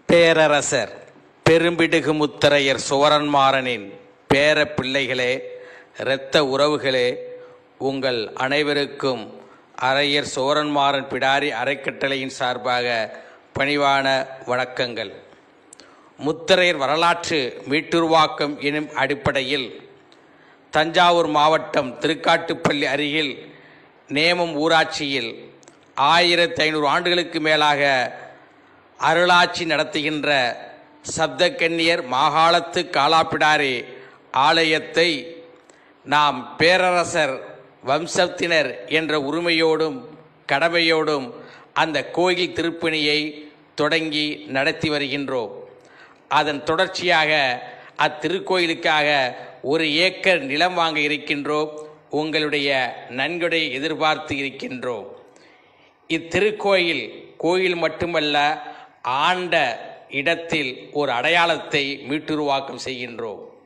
பேரரசர் பெரும்பிடுகு முத்தரையர் சுவரன்மாறனின் பேர பிள்ளைகளே இரத்த உறவுகளே உங்கள் அனைவருக்கும் அரையர் சோரன்மாறன் பிடாரி அறக்கட்டளையின் சார்பாக பணிவான வணக்கங்கள் முத்தரையர் வரலாற்று மீட்டுருவாக்கம் எனும் அடிப்படையில் தஞ்சாவூர் மாவட்டம் திருக்காட்டுப்பள்ளி அருகில் நேமம் ஊராட்சியில் ஆயிரத்தி ஐநூறு ஆண்டுகளுக்கு மேலாக அருளாட்சி நடத்துகின்ற சப்தக்கன்னியர் மாகாளத்து காலாப்பிடாரி ஆலயத்தை நாம் பேரரசர் வம்சத்தினர் என்ற உரிமையோடும் கடமையோடும் அந்த கோயில் திருப்பணியை தொடங்கி நடத்தி வருகின்றோம் அதன் தொடர்ச்சியாக அத்திருக்கோயிலுக்காக ஒரு ஏக்கர் நிலம் வாங்க இருக்கின்றோம் உங்களுடைய நன்கொடை எதிர்பார்த்து இருக்கின்றோம் இத்திருக்கோயில் கோயில் மட்டுமல்ல ஆண்ட இடத்தில் ஒரு அடையாளத்தை மீட்டுருவாக்கம் செய்கின்றோம்